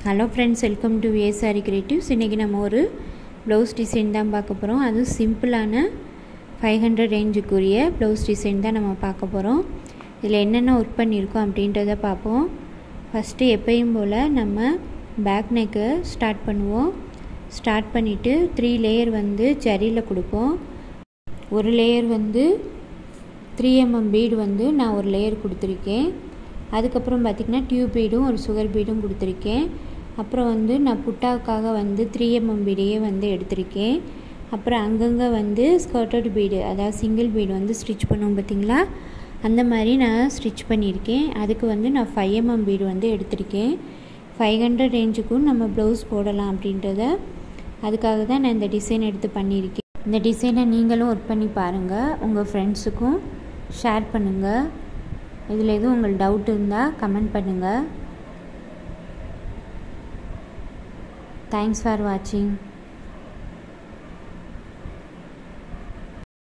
hello friends welcome to VSR creatives இன்றைக்கி நம்ம ஒரு ப்ளவுஸ் டிசைன் தான் பார்க்க போகிறோம் அதுவும் சிம்பிளான ஃபைவ் ஹண்ட்ரட் ரேஞ்சுக்குரிய ப்ளவுஸ் டிசைன் தான் நம்ம பார்க்க போகிறோம் இதில் என்னென்ன ஒர்க் பண்ணியிருக்கோம் அப்படின்றத பார்ப்போம் ஃபஸ்ட்டு எப்பயும் போல் நம்ம பேக் நெக்கை ஸ்டார்ட் பண்ணுவோம் ஸ்டார்ட் பண்ணிவிட்டு த்ரீ லேயர் வந்து ஜரியில் கொடுப்போம் ஒரு லேயர் வந்து த்ரீ எம்எம் பீடு வந்து நான் ஒரு லேயர் கொடுத்துருக்கேன் அதுக்கப்புறம் பார்த்திங்கன்னா டியூப் பீடும் ஒரு சுகர் பீடும் கொடுத்துருக்கேன் அப்புறம் வந்து நான் புட்டாவுக்காக வந்து த்ரீ எம்எம் பீடையே வந்து எடுத்திருக்கேன் அப்புறம் அங்கங்கே வந்து ஸ்கர்ட்டட் பீடு அதாவது சிங்கிள் பீடு வந்து ஸ்டிச் பண்ணுவோம் பார்த்திங்களா அந்த மாதிரி நான் ஸ்டிச் பண்ணியிருக்கேன் அதுக்கு வந்து நான் ஃபைவ் எம்எம் பீடு வந்து எடுத்திருக்கேன் ஃபைவ் ஹண்ட்ரட் ரேஞ்சுக்கும் நம்ம ப்ளவுஸ் போடலாம் அப்படின்றத அதுக்காக தான் நான் இந்த டிசைன் எடுத்து பண்ணியிருக்கேன் இந்த டிசைனை நீங்களும் ஒர்க் பண்ணி பாருங்கள் உங்கள் ஃப்ரெண்ட்ஸுக்கும் ஷேர் பண்ணுங்கள் இதில் எதுவும் உங்களுக்கு டவுட் இருந்தால் கமெண்ட் பண்ணுங்கள் தேங்க்ஸ் ஃபார் வாட்சிங்